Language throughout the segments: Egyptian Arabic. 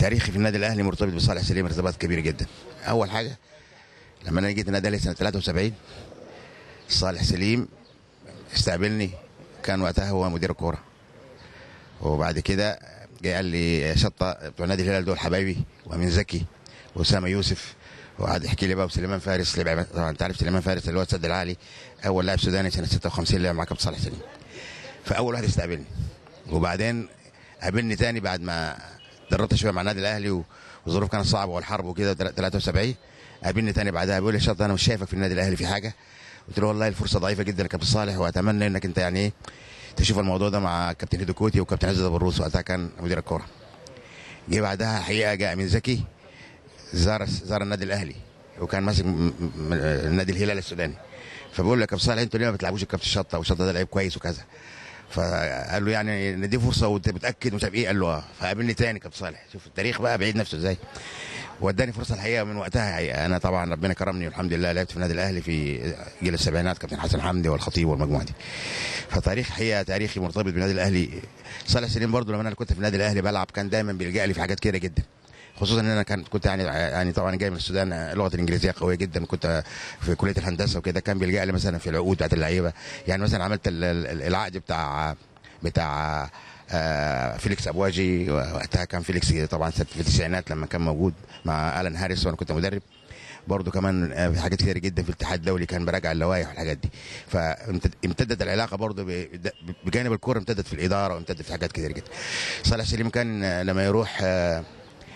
تاريخي في النادي الاهلي مرتبط بصالح سليم ارتباط كبير جدا اول حاجه لما انا جيت النادي الاهلي سنه 73 صالح سليم استقبلني كان وقتها هو مدير الكوره وبعد كده جه قال لي شطه بتوع نادي الهلال دول حبايبي وامين زكي واسامه يوسف وقعد يحكي لي بقى وسليمان فارس لعب طبعا انت عارف سليمان فارس اللي هو السد العالي اول لاعب سوداني سنه 56 لعب مع كابتن صالح سليم فاول واحد استقبلني وبعدين قابلني تاني بعد ما دربت شويه مع النادي الاهلي و- والظروف كانت صعبه والحرب وكده 73 قابلني تاني بعدها بيقول لي شط انا مش شايفك في النادي الاهلي في حاجه قلت له والله الفرصه ضعيفه جدا يا كابتن صالح واتمنى انك انت يعني ايه تشوف الموضوع ده مع كابتن هيدو كوتي وكابتن عزت ابو الروس وقتها كان مدير الكوره جه بعدها الحقيقه جاء امين زكي زار زار النادي الاهلي وكان ماسك م- م- م- النادي الهلال السوداني فبقول له يا كابتن صالح انتوا ليه ما بتلعبوش الكابتن شطه وشطه ده لعيب كويس وكذا فقال له يعني ندي فرصه وانت متاكد مش عارف ايه قال له اه فقابلني تاني كابتن صالح شوف التاريخ بقى بعيد نفسه ازاي واداني فرصه الحقيقه من وقتها الحقيقه انا طبعا ربنا كرمني والحمد لله لعبت في النادي الاهلي في جيل السبعينات كابتن حسن حمدي والخطيب والمجموعه دي فتاريخ الحقيقه تاريخي مرتبط بالنادي الاهلي صالح سليم برضو لما انا كنت في النادي الاهلي بلعب كان دايما بيلجا لي في حاجات كتيره جدا خصوصا ان انا كان كنت يعني يعني طبعا جاي من السودان اللغه الانجليزيه قويه جدا كنت في كليه الهندسه وكده كان بيلجا لي مثلا في العقود بتاعت اللعيبه يعني مثلا عملت ال- ال- العقد بتاع بتاع آه، فيليكس ابواجي وقتها كان فيليكس طبعا في التسعينات لما كان موجود مع الان هاريس وانا كنت مدرب برضه كمان آه، في حاجات كتير جدا في الاتحاد الدولي كان براجع اللوائح والحاجات دي فامتدت العلاقه برضه ب- بجانب الكوره امتدت في الاداره وامتدت في حاجات كتير جدا صالح سليم كان آه، لما يروح آه،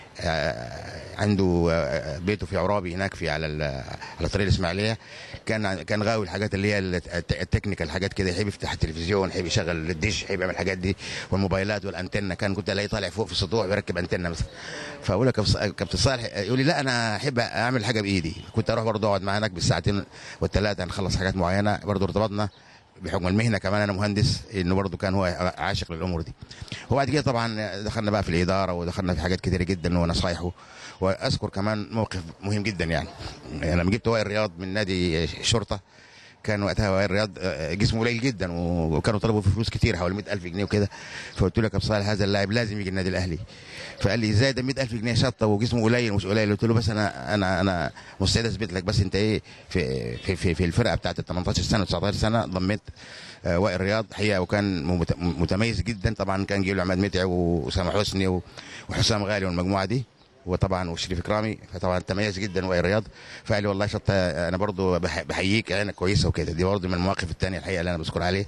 آه، عنده آه، بيته في عرابي هناك في على ال- على طريق الاسماعيليه كان كان غاوي الحاجات اللي هي الت- التكنيكال حاجات كده يحب يفتح التلفزيون يحب يشغل الدش يحب يعمل الحاجات دي والموبايلات والانتنه كان كنت الاقيه طالع فوق في السطوح بيركب انتنه مثلا فاقول له كابتن ص- كابتن صالح يقول لي لا انا احب اعمل حاجه بايدي كنت اروح برضه اقعد معاه هناك بالساعتين والثلاثه نخلص حاجات معينه برضه ارتبطنا بحكم المهنه كمان انا مهندس انه برضه كان هو عاشق للامور دي وبعد كده طبعا دخلنا بقى في الاداره ودخلنا في حاجات كتيره جدا ونصايحه واذكر كمان موقف مهم جدا يعني يعني لما جبت وائل رياض من نادي الشرطه كان وقتها وائل رياض آه، جسمه قليل جدا وكانوا طلبوا فيه فلوس كتير حوالي 100000 جنيه وكده فقلت له يا كابتن صالح هذا اللاعب لازم يجي النادي الاهلي فقال لي ازاي ده 100000 جنيه شطه وجسمه قليل ومش قليل قلت له بس انا انا انا مستعد اثبت لك بس انت ايه في في في, في الفرقه بتاعت ال 18 سنه 19 سنه ضميت آه، وائل رياض حقيقه وكان مت- متميز جدا طبعا كان جيله عماد متعب واسامه حسني و- وحسام غالي والمجموعه دي وطبعا وشريف اكرامي فطبعا تميز جدا وائل رياض فقال لي والله شطه انا برضو بح- بحييك انا كويسه وكده دي برضو من المواقف الثانيه الحقيقه اللي انا بذكر عليه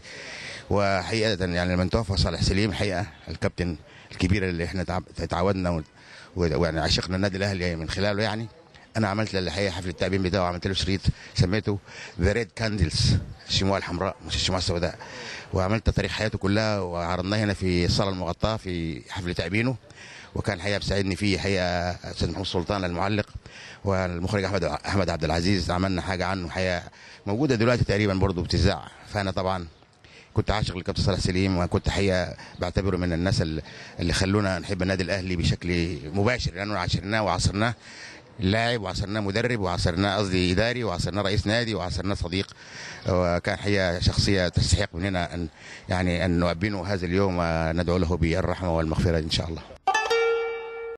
وحقيقه يعني لما توفى صالح سليم الحقيقه الكابتن الكبير اللي احنا تعب- تعودنا و- ويعني عشقنا النادي الاهلي من خلاله يعني انا عملت له الحقيقه حفل التأبين بتاعه عملت له شريط سميته ذا ريد كاندلز الشموع الحمراء مش الشموع السوداء وعملت تاريخ حياته كلها وعرضناه هنا في الصاله المغطاه في حفل تأبينه وكان الحقيقه بيساعدني فيه حقيقه استاذ محمود سلطان المعلق والمخرج احمد احمد عبد العزيز عملنا حاجه عنه حقيقه موجوده دلوقتي تقريبا برضه بتذاع فانا طبعا كنت عاشق للكابتن صالح سليم وكنت حقيقه بعتبره من الناس اللي اللي خلونا نحب النادي الاهلي بشكل مباشر لانه عاشرناه وعاصرناه لاعب وعاصرناه مدرب وعاصرناه قصدي اداري وعاصرناه رئيس نادي وعاصرناه صديق وكان حقيقه شخصيه تستحق مننا ان يعني ان نؤبنه هذا اليوم وندعو له بالرحمه والمغفره ان شاء الله